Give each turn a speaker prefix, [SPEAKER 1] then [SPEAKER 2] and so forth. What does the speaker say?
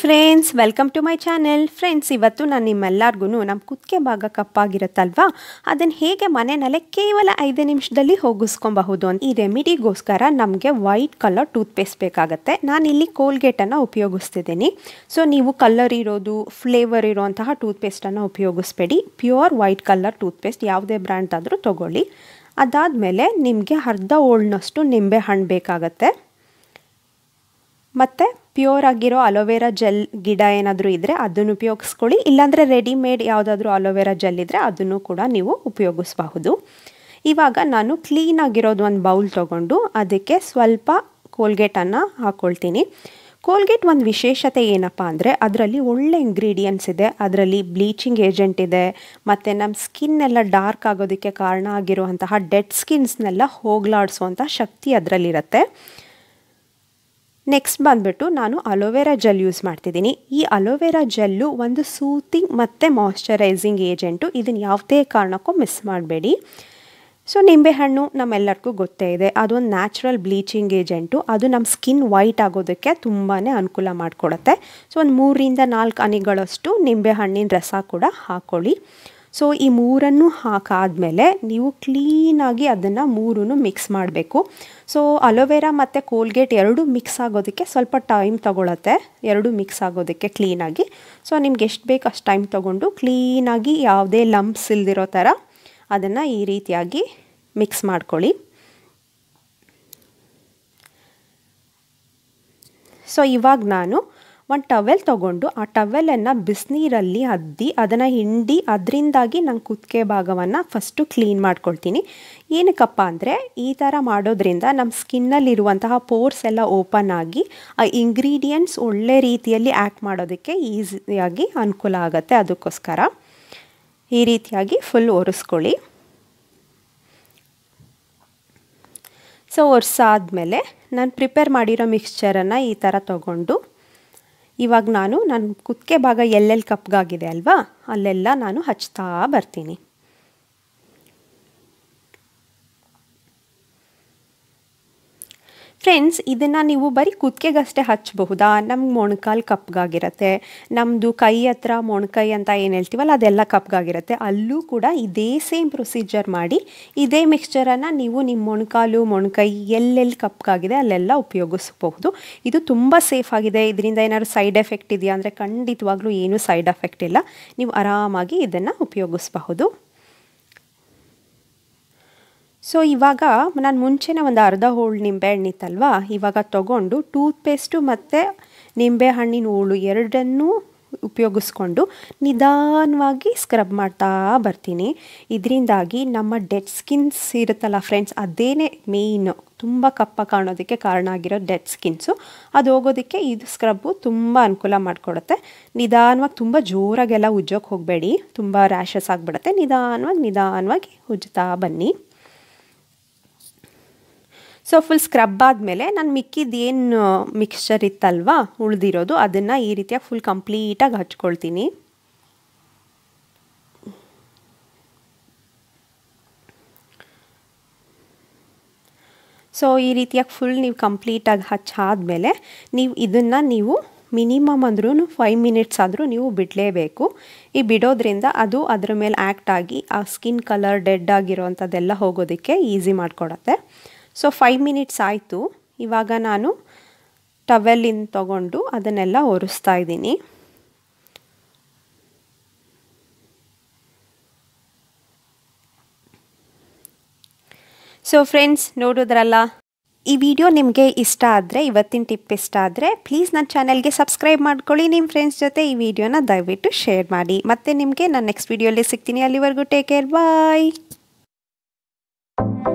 [SPEAKER 1] friends welcome to my channel friends ಇವತ್ತು ನಾನು ನಿಮ್ಮೆಲ್ಲರಿಗೂ ನಮ್ಮ ಕುತ್ತಿಗೆ ಭಾಗ ಕಪ್ಪಾಗಿರುತ್ತಲ್ವಾ ಅದನ್ನು ಹೇಗೆ ಮನೆಯಲ್ಲೇ ಕೇವಲ ಐದು ನಿಮಿಷದಲ್ಲಿ ಹೋಗಿಸ್ಕೊಬಹುದು ಅಂತ ಈ ರೆಮಿಡಿಗೋಸ್ಕರ ನಮಗೆ ವೈಟ್ ಕಲರ್ ಟೂತ್ಪೇಸ್ಟ್ ಬೇಕಾಗುತ್ತೆ ನಾನಿಲ್ಲಿ ಕೋಲ್ಗೇಟನ್ನು ಉಪಯೋಗಿಸ್ತಿದ್ದೀನಿ ಸೊ ನೀವು ಕಲರ್ ಇರೋದು ಫ್ಲೇವರ್ ಇರೋಂತಹ ಟೂತ್ಪೇಸ್ಟನ್ನು ಉಪಯೋಗಿಸ್ಬೇಡಿ ಪ್ಯೂರ್ ವೈಟ್ ಕಲರ್ ಟೂತ್ಪೇಸ್ಟ್ ಯಾವುದೇ ಬ್ರ್ಯಾಂಡ್ ಆದರೂ ತೊಗೊಳ್ಳಿ ಅದಾದಮೇಲೆ ನಿಮಗೆ ಅರ್ಧ ಓಳ್ನಷ್ಟು ನಿಂಬೆ ಹಣ್ಣು ಬೇಕಾಗತ್ತೆ ಮತ್ತು ಪ್ಯೂರ್ ಆಗಿರೋ ಅಲೋವೆರಾ ಜೆಲ್ ಗಿಡ ಏನಾದರೂ ಇದ್ದರೆ ಅದನ್ನು ಉಪಯೋಗಿಸ್ಕೊಳ್ಳಿ ಇಲ್ಲಾಂದರೆ ರೆಡಿಮೇಡ್ ಯಾವುದಾದ್ರೂ ಅಲೋವೆರಾ ಜೆಲ್ ಇದ್ದರೆ ಅದನ್ನು ಕೂಡ ನೀವು ಉಪಯೋಗಿಸಬಹುದು ಇವಾಗ ನಾನು ಕ್ಲೀನಾಗಿರೋದು ಒಂದು ಬೌಲ್ ತೊಗೊಂಡು ಅದಕ್ಕೆ ಸ್ವಲ್ಪ ಕೋಲ್ಗೇಟನ್ನು ಹಾಕ್ಕೊಳ್ತೀನಿ ಕೋಲ್ಗೇಟ್ ಒಂದು ವಿಶೇಷತೆ ಏನಪ್ಪ ಅಂದರೆ ಅದರಲ್ಲಿ ಒಳ್ಳೆ ಇಂಗ್ರೀಡಿಯೆಂಟ್ಸ್ ಇದೆ ಅದರಲ್ಲಿ ಬ್ಲೀಚಿಂಗ್ ಏಜೆಂಟ್ ಇದೆ ಮತ್ತು ನಮ್ಮ ಸ್ಕಿನ್ ಎಲ್ಲ ಡಾರ್ಕ್ ಆಗೋದಕ್ಕೆ ಕಾರಣ ಆಗಿರುವಂತಹ ಡೆಡ್ ಸ್ಕಿನ್ಸ್ನೆಲ್ಲ ಹೋಗ್ಲಾಡಿಸುವಂಥ ಶಕ್ತಿ ಅದರಲ್ಲಿರುತ್ತೆ ನೆಕ್ಸ್ಟ್ ಬಂದುಬಿಟ್ಟು ನಾನು ಅಲೋವೆರಾ ಜೆಲ್ ಯೂಸ್ ಮಾಡ್ತಿದ್ದೀನಿ ಈ ಅಲೋವೆರಾ ಜೆಲ್ಲು ಒಂದು ಸೂತಿಂಗ್ ಮತ್ತು ಮಾಯ್ಶ್ಚರೈಸಿಂಗ್ ಏಜೆಂಟು ಇದನ್ನು ಯಾವುದೇ ಕಾರಣಕ್ಕೂ ಮಿಸ್ ಮಾಡಬೇಡಿ ಸೊ ನಿಂಬೆಹಣ್ಣು ನಮ್ಮೆಲ್ಲರಿಗೂ ಗೊತ್ತೇ ಇದೆ ಅದೊಂದು ನ್ಯಾಚುರಲ್ ಬ್ಲೀಚಿಂಗ್ ಏಜೆಂಟು ಅದು ನಮ್ಮ ಸ್ಕಿನ್ ವೈಟ್ ಆಗೋದಕ್ಕೆ ತುಂಬಾ ಅನುಕೂಲ ಮಾಡಿಕೊಡುತ್ತೆ ಸೊ ಒಂದು ಮೂರರಿಂದ ನಾಲ್ಕು ಹನಿಗಳಷ್ಟು ನಿಂಬೆಹಣ್ಣಿನ ರಸ ಕೂಡ ಹಾಕ್ಕೊಳ್ಳಿ ಸೊ ಈ ಮೂರನ್ನು ಹಾಕಾದ್ಮೇಲೆ ನೀವು ಕ್ಲೀನಾಗಿ ಅದನ್ನು ಮೂರೂ ಮಿಕ್ಸ್ ಮಾಡಬೇಕು ಸೊ ಅಲೋವೆರಾ ಮತ್ತು ಕೋಲ್ಗೇಟ್ ಎರಡೂ ಮಿಕ್ಸ್ ಆಗೋದಕ್ಕೆ ಸ್ವಲ್ಪ ಟೈಮ್ ತೊಗೊಳತ್ತೆ ಎರಡು ಮಿಕ್ಸ್ ಆಗೋದಕ್ಕೆ ಕ್ಲೀನಾಗಿ ಸೊ ನಿಮ್ಗೆ ಎಷ್ಟು ಬೇಕು ಅಷ್ಟು ಟೈಮ್ ತೊಗೊಂಡು ಕ್ಲೀನಾಗಿ ಯಾವುದೇ ಲಂಪ್ಸ್ ಇಲ್ದಿರೋ ಥರ ಅದನ್ನು ಈ ರೀತಿಯಾಗಿ ಮಿಕ್ಸ್ ಮಾಡ್ಕೊಳ್ಳಿ ಸೊ ಇವಾಗ ನಾನು ಒಂದು ಟವೆಲ್ ತೊಗೊಂಡು ಆ ಟವೆಲನ್ನು ಬಿಸಿನೀರಲ್ಲಿ ಅದ್ದಿ ಅದನ್ನು ಹಿಂಡಿ ಅದರಿಂದಾಗಿ ನಾನು ಕುತ್ತಿಗೆ ಭಾಗವನ್ನು ಫಸ್ಟು ಕ್ಲೀನ್ ಮಾಡ್ಕೊಳ್ತೀನಿ ಏನಕ್ಕಪ್ಪ ಅಂದರೆ ಈ ಥರ ಮಾಡೋದ್ರಿಂದ ನಮ್ಮ ಸ್ಕಿನ್ನಲ್ಲಿರುವಂತಹ ಪೋರ್ಸ್ ಎಲ್ಲ ಓಪನ್ ಆಗಿ ಆ ಇಂಗ್ರೀಡಿಯೆಂಟ್ಸ್ ಒಳ್ಳೆ ರೀತಿಯಲ್ಲಿ ಆ್ಯಕ್ಟ್ ಮಾಡೋದಕ್ಕೆ ಈಸಿಯಾಗಿ ಅನುಕೂಲ ಆಗುತ್ತೆ ಅದಕ್ಕೋಸ್ಕರ ಈ ರೀತಿಯಾಗಿ ಫುಲ್ ಒರೆಸ್ಕೊಳ್ಳಿ ಸೊ ಒರೆಸಾದ್ಮೇಲೆ ನಾನು ಪ್ರಿಪೇರ್ ಮಾಡಿರೋ ಮಿಕ್ಸ್ಚರನ್ನು ಈ ಥರ ತೊಗೊಂಡು ಇವಾಗ ನಾನು ನನ್ನ ಕುತ್ತಿಗೆ ಭಾಗ ಎಲ್ಲೆಲ್ಲಿ ಕಪ್ಗಾಗಿದೆ ಅಲ್ವಾ ಅಲ್ಲೆಲ್ಲ ನಾನು ಹಚ್ತಾ ಬರ್ತೀನಿ ಫ್ರೆಂಡ್ಸ್ ಇದನ್ನು ನೀವು ಬರೀ ಕುತ್ತಿಗೆಗಷ್ಟೇ ಹಚ್ಚಬಹುದಾ ನಮ್ಗೆ ಮೊಣಕಾಲು ಕಪ್ಗಾಗಿರುತ್ತೆ ನಮ್ಮದು ಕೈ ಹತ್ರ ಮೊಣಕೈ ಅಂತ ಏನು ಹೇಳ್ತೀವಲ್ಲ ಅದೆಲ್ಲ ಕಪ್ಗಾಗಿರುತ್ತೆ ಅಲ್ಲೂ ಕೂಡ ಇದೇ ಸೇಮ್ ಪ್ರೊಸೀಜರ್ ಮಾಡಿ ಇದೇ ಮಿಕ್ಸ್ಚರನ್ನು ನೀವು ನಿಮ್ಮ ಮೊಣಕಾಲು ಮೊಣಕೈ ಎಲ್ಲೆಲ್ಲಿ ಕಪ್ಗಾಗಿದೆ ಅಲ್ಲೆಲ್ಲ ಉಪಯೋಗಿಸಬಹುದು ಇದು ತುಂಬ ಸೇಫ್ ಆಗಿದೆ ಇದರಿಂದ ಏನಾದ್ರು ಸೈಡ್ ಎಫೆಕ್ಟ್ ಇದೆಯಾ ಅಂದರೆ ಖಂಡಿತವಾಗ್ಲೂ ಏನೂ ಸೈಡ್ ಎಫೆಕ್ಟ್ ಇಲ್ಲ ನೀವು ಆರಾಮಾಗಿ ಇದನ್ನು ಉಪಯೋಗಿಸಬಹುದು ಸೊ ಇವಾಗ ನಾನು ಮುಂಚೆನೇ ಒಂದು ಅರ್ಧ ಹೋಳು ನಿಂಬೆಹಣ್ಣಿತ್ತಲ್ವಾ ಇವಾಗ ತೊಗೊಂಡು ಟೂತ್ಪೇಸ್ಟು ಮತ್ತು ನಿಂಬೆಹಣ್ಣಿನ ಹೋಳು ಎರಡನ್ನೂ ಉಪಯೋಗಿಸ್ಕೊಂಡು ನಿಧಾನವಾಗಿ ಸ್ಕ್ರಬ್ ಮಾಡ್ತಾ ಬರ್ತೀನಿ ಇದರಿಂದಾಗಿ ನಮ್ಮ ಡೆಡ್ ಸ್ಕಿನ್ಸ್ ಇರುತ್ತಲ್ಲ ಫ್ರೆಂಡ್ಸ್ ಅದೇನೇ ಮೇಯ್ನು ತುಂಬ ಕಪ್ಪ ಕಾಣೋದಕ್ಕೆ ಕಾರಣ ಆಗಿರೋ ಡೆಡ್ ಸ್ಕಿನ್ಸು ಅದು ಹೋಗೋದಕ್ಕೆ ಇದು ಸ್ಕ್ರಬ್ಬು ತುಂಬ ಅನುಕೂಲ ಮಾಡಿಕೊಡುತ್ತೆ ನಿಧಾನವಾಗಿ ತುಂಬ ಜೋರಾಗೆಲ್ಲ ಉಜ್ಜೋಕೆ ಹೋಗಬೇಡಿ ತುಂಬ ರ್ಯಾಷಸ್ ಆಗಿಬಿಡುತ್ತೆ ನಿಧಾನವಾಗಿ ನಿಧಾನವಾಗಿ ಉಜ್ಜುತ್ತಾ ಬನ್ನಿ ಸೊ ಫುಲ್ ಸ್ಕ್ರಬ್ ಆದಮೇಲೆ ನಾನು ಮಿಕ್ಕಿದ್ದು ಏನು ಮಿಕ್ಸ್ಚರ್ ಇತ್ತಲ್ವಾ ಉಳಿದಿರೋದು ಅದನ್ನು ಈ ರೀತಿಯಾಗಿ ಫುಲ್ ಕಂಪ್ಲೀಟಾಗಿ ಹಚ್ಕೊಳ್ತೀನಿ ಸೊ ಈ ರೀತಿಯಾಗಿ ಫುಲ್ ನೀವು ಕಂಪ್ಲೀಟಾಗಿ ಹಚ್ಚಾದಮೇಲೆ ನೀವು ಇದನ್ನು ನೀವು ಮಿನಿಮಮ್ ಅಂದ್ರೂ ಫೈವ್ ಮಿನಿಟ್ಸ್ ಆದರೂ ನೀವು ಬಿಡಲೇಬೇಕು ಈ ಬಿಡೋದ್ರಿಂದ ಅದು ಅದ್ರ ಮೇಲೆ ಆ್ಯಕ್ಟ್ ಆಗಿ ಆ ಸ್ಕಿನ್ ಕಲರ್ ಡೆಡ್ ಆಗಿರೋವಂಥದ್ದೆಲ್ಲ ಹೋಗೋದಕ್ಕೆ ಈಸಿ ಮಾಡಿಕೊಡತ್ತೆ ಸೊ ಫೈವ್ ಮಿನಿಟ್ಸ್ ಆಯಿತು ಇವಾಗ ನಾನು ಟವೆಲ್ಲಿಂದ ತೊಗೊಂಡು ಅದನ್ನೆಲ್ಲ ಒರೆಸ್ತಾ ಇದ್ದೀನಿ ಸೊ ಫ್ರೆಂಡ್ಸ್ ನೋಡಿದ್ರಲ್ಲ ಈ ವಿಡಿಯೋ ನಿಮಗೆ ಇಷ್ಟ ಆದರೆ ಇವತ್ತಿನ ಟಿಪ್ ಇಷ್ಟ ಆದರೆ ಪ್ಲೀಸ್ ನನ್ನ ಚಾನಲ್ಗೆ ಸಬ್ಸ್ಕ್ರೈಬ್ ಮಾಡ್ಕೊಳ್ಳಿ ನಿಮ್ಮ ಫ್ರೆಂಡ್ಸ್ ಜೊತೆ ಈ ವಿಡಿಯೋನ ದಯವಿಟ್ಟು ಶೇರ್ ಮಾಡಿ ಮತ್ತು ನಿಮಗೆ ನಾನು ನೆಕ್ಸ್ಟ್ ವಿಡಿಯೋಲಿ ಸಿಗ್ತೀನಿ ಅಲ್ಲಿವರೆಗೂ ಟೇಕ್ ಕೇರ್ ಬಾಯ್